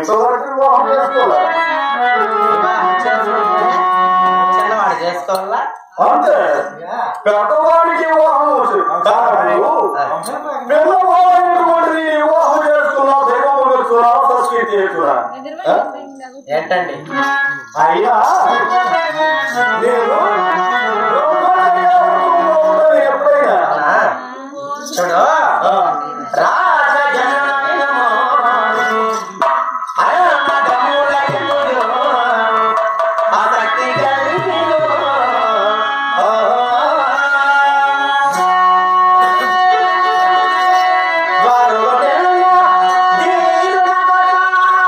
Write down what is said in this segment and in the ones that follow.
ఇంతవరకు వివాహం చేసుకోలే వివాహం చేసుకుంటే చిన్నవాడు చేసుకోవాలా అంతే పెద్దవాడికి వివాహం కాదు పిల్లవాడికి వివాహం చేస్తున్నా దైవం పెడుతున్నా సంస్కృతి చేస్తున్నా ఏంటండి అయ్యా నేను లోకానికి ఉండను ఎప్పుడైనా ఆ, చూడు రాజజననమో అన్నదమ్ములైనడు, ఆసక్తి కలిగిను. ఓ, వారు ఒకటేనా దీనులవరా.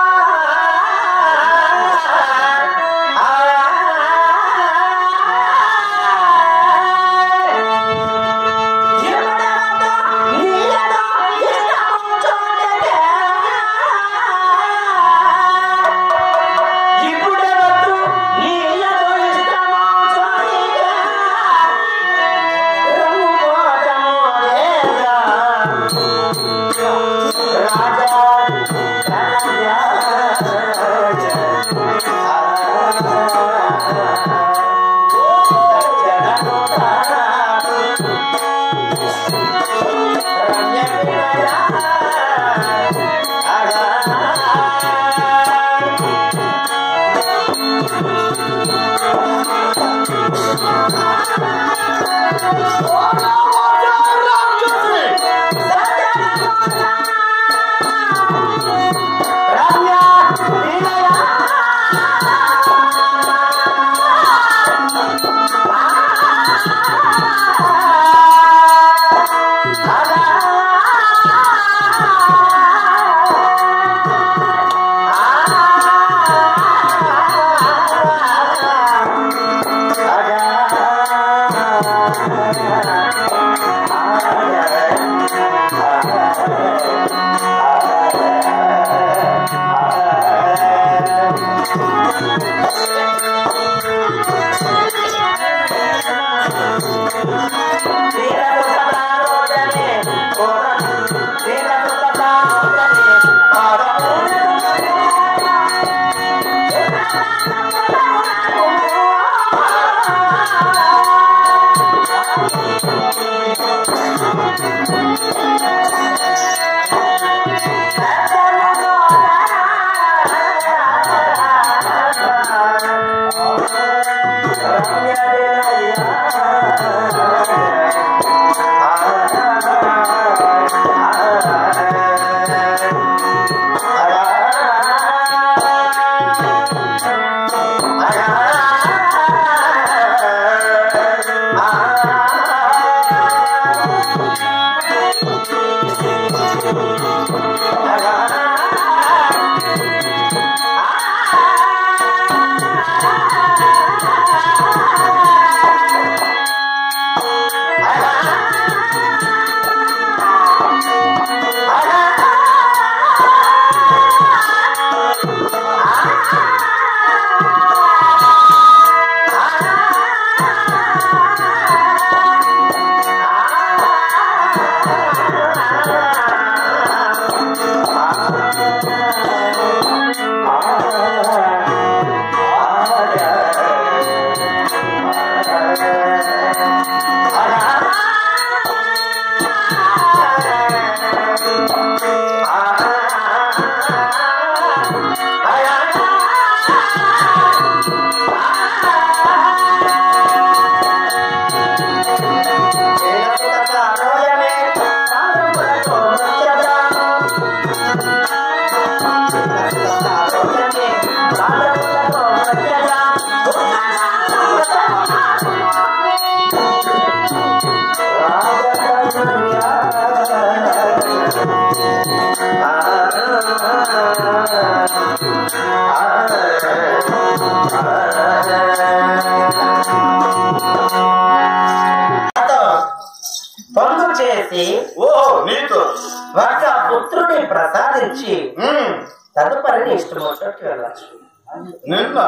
పొందు చేసి ఓ నీతో ఒక పుత్రుని ప్రసాదించి ఉమ్, తదుపరి నీ ఇష్టం వచ్చినట్టు వెళ్ళచ్చు నిన్న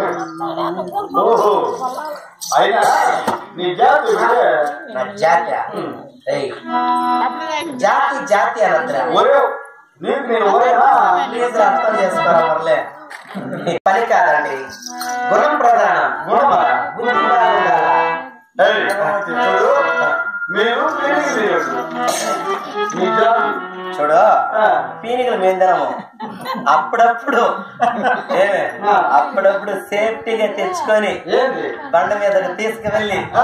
ఓహో అయినా నీ జాతి ఉంటే, నా జాతి ఏయ్, జాతి జాతి అనద్రా ఒరే నీకు నేను పోయినా ప్లీజ్ అర్థం చేసుకోరా మురళి పని కాదండి గుణం ప్రధానం గుణమా? బుద్ధి బాగుండాలా ఏయ్, చూడు మీరు క్లీనింగ్ చేయొచ్చు మీ జాబ్ చూడు ఆ. పీనికలు మేందరము అప్పుడప్పుడు ఏమే ఆ. అప్పుడప్పుడు సేఫ్టీగా తెచ్చుకొని ఏంటి బండ మీదకి తీసుకువెళ్ళి ఆ.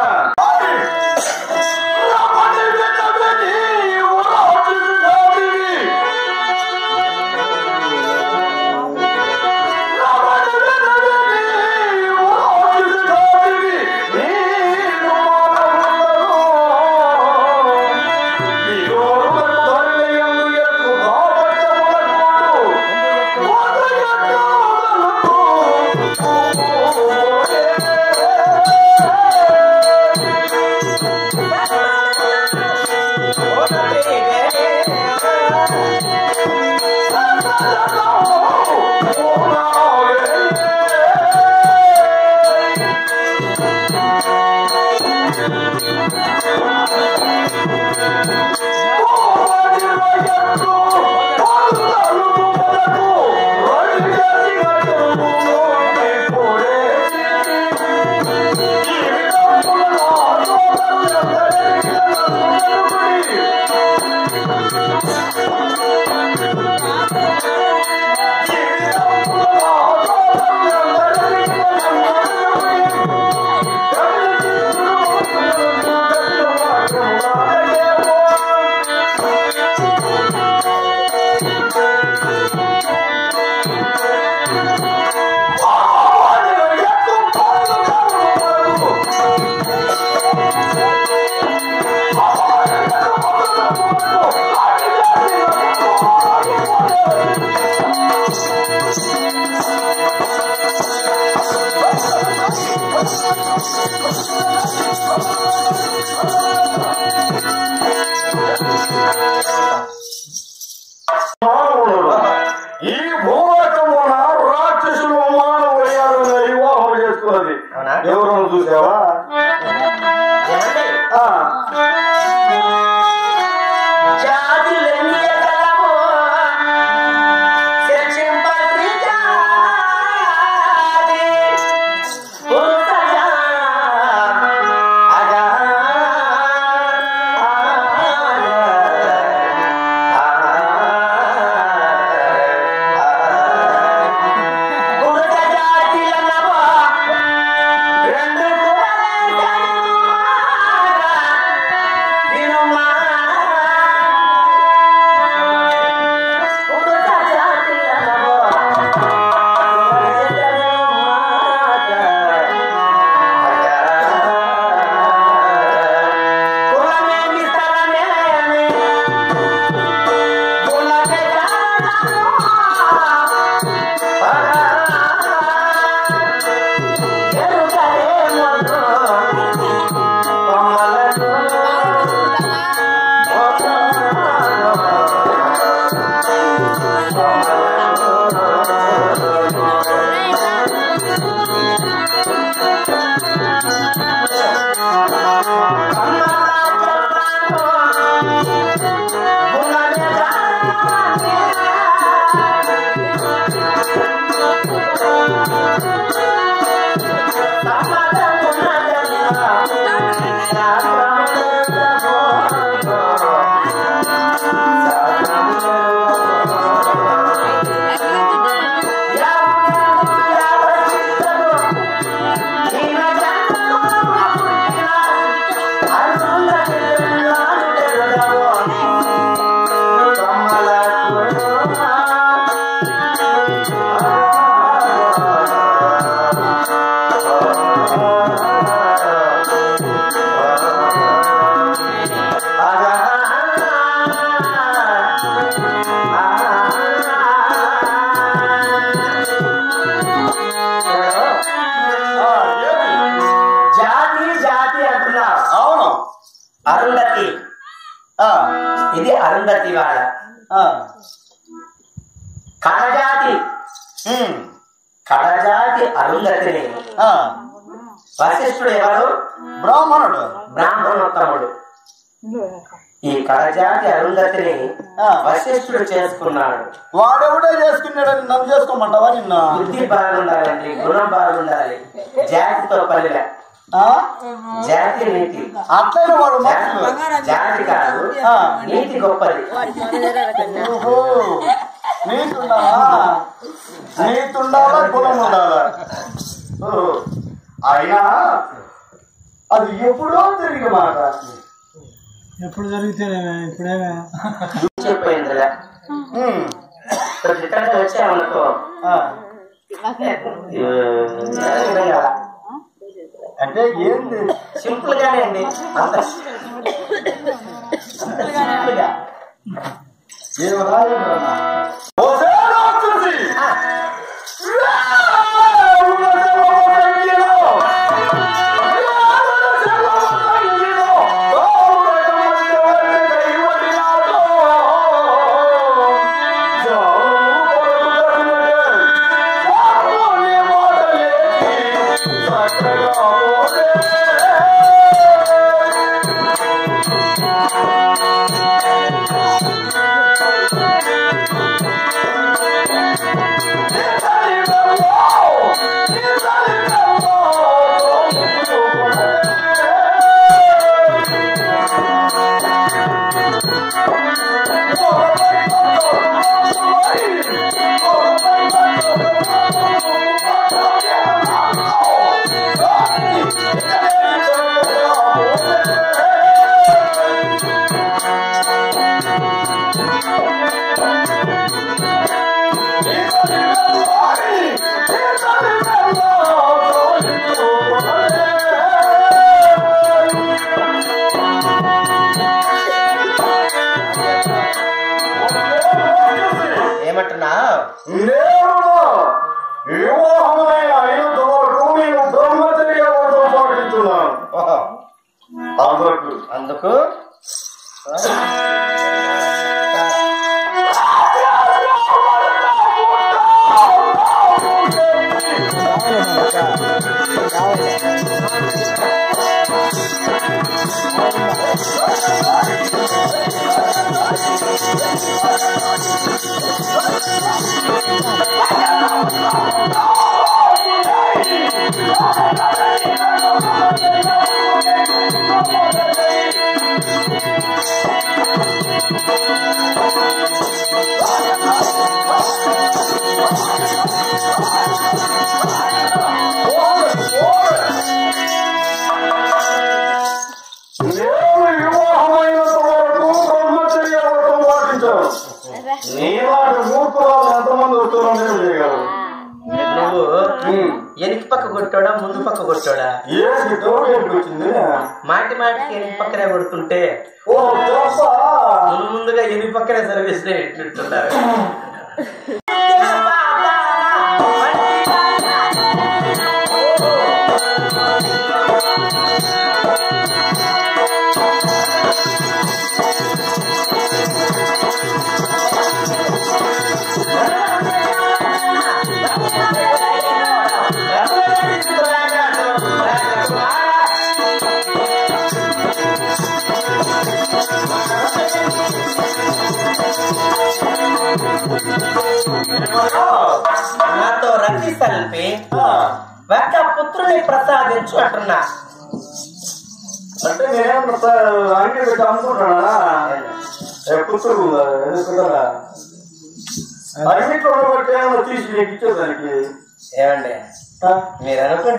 మానవుడు ఈ భూలోకమున రాక్షసులు మానవులు వివాహం చేసుకున్నది అవునా? ఎవరు చూసావా ఏమండి? ఆ, జాతులన్నీ ఎగలవు, శిక్షింపత్రి జాతి, పురుషజా, అగా, పురుష జాతిలన్నవా, రెండు వినుమా పురుష జాతిలన్నవా, కులమేమి స్థలమేమి కులమే ఆ, ఏమి? జాతి జాతి అంటున్నావు అవును అరుంధతి ఆ, ఇది అరుంధతి వాళ్ళ ఆ, కడజాతి ఉమ్, కడజాతి అరుంధతిని ఆ, వశిష్ఠుడు ఎవరు బ్రాహ్మణుడు బ్రాహ్మణోత్తముడు ఈ కడజాతి అరుంధతిని ఆ. వశిష్ఠుడు చేసుకున్నాడు వాడెవడో చేసుకున్నాడని నన్ను చేసుకోమంటావా నిన్న బుద్ధి బాగుండాలండి గుణం బాగుండాలి జాతితో పనిలే ఆ? జాతి నీతి అట్లయిన వాడు మనుషులు జాతి- జాతి కాదు ఆ. నీతి గొప్పది ఓహో నీతి ఉండాలా నీతి ఉండాలా గుణం ఉండాలా ఓహో. అయినా అది ఎప్పుడో తిరిగి మాట ఎప్పుడు జరిగితేనేమే ఇప్పుడేమే చెప్పిపోయిందిలే ఉమ్. ఇప్పుడు ఇక్కడికి వచ్చామనుకో ఆ. విధంగా అంటే ఏంది సింపుల్ గానే అండి అంత సింపుల్ గా. ఏం రాయకుడన్నా? ఓసే రాక్షసి! ఏమంటున్నా అందుకు నీలాంటి మూర్ఖురాలు ఎంతమంది వస్తున్నారో చేయగలరు నువ్వు ఎనికి పక్క కొట్టాడా ముందు పక్క కొట్టాడా ఏంటి డౌట్ ఏంటి వచ్చింది మాటి మాటికి ఎనికి పక్కనే కొడుతుంటే ఓ తెలుసా ముందు ముందుగా ఎనికి పక్కనే సర్వీస్ ఎట్లుంటున్నారు నాతో రతి సల్పి ఒక్క పుత్రుని ప్రసాదించు అంటున్నా అంటే నేనేమన్నా అంగడి పెట్టి అమ్ముకుంటానా పుస్తకం ఎందుకుంటారా అన్నిట్లో బట్టి ఏమన్నా తీసి నీకు ఇచ్చేదానికి ఏమండి మీరు అనుకుంటే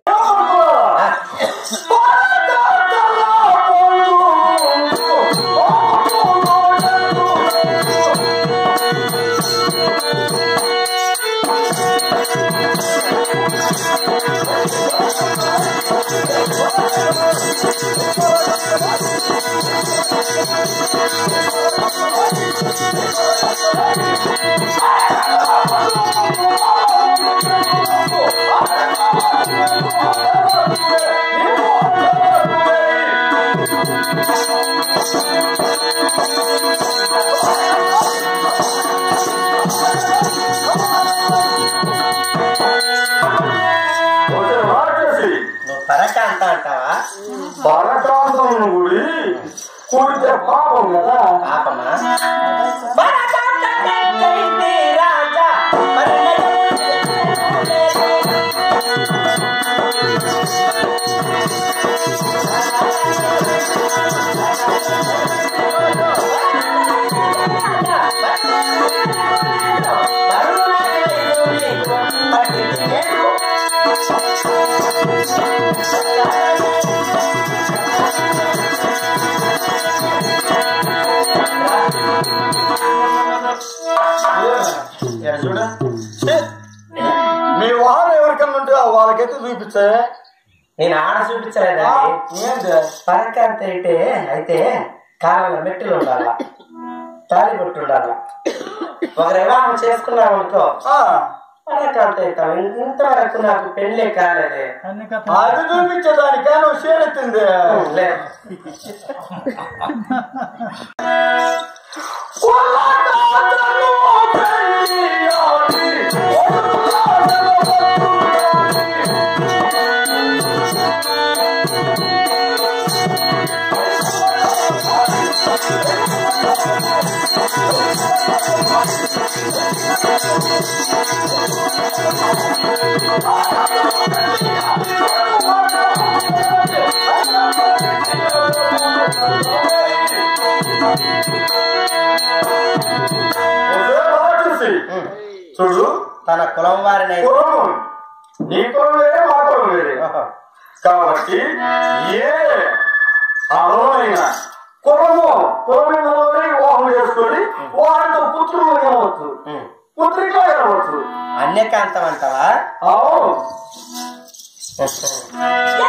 రాక్షసి నువ్వు పరకాంత అంటావా పరకాంతం గుడి కూడితే పాపం కదా పాపమా భరతాంతకైతే రాజా చూడు మీ వారు ఎవరికన్నా ఉంటే వాళ్ళకైతే చూపించే నేను ఆడ చూపించలేదండి ఏంటి పరకాంత అయితే అయితే కాలంలో మెట్టులు ఉండాల తాళి కొట్టు ఉండాల ఒక వివాహం చేసుకున్నాం అనుకో ఆ, పరకాంత అవుతాం ఇంతవరకు నాకు పెళ్ళే కాలేదే అన్ని కథ అది చూపించేదానికే నువ్వు చేరెత్తింది లే. చూసి చూడు తన కులం వారిని కులం నీ కులం వేరే మా కులం వేరే కాబట్టి ఏ అర్హమైన కులము కులమైన వారిని వివాహం చేసుకొని వారితో పుత్రులు కనవచ్చు పుత్రిక కనవచ్చు అన్యకాంతం అంటావా అవును యా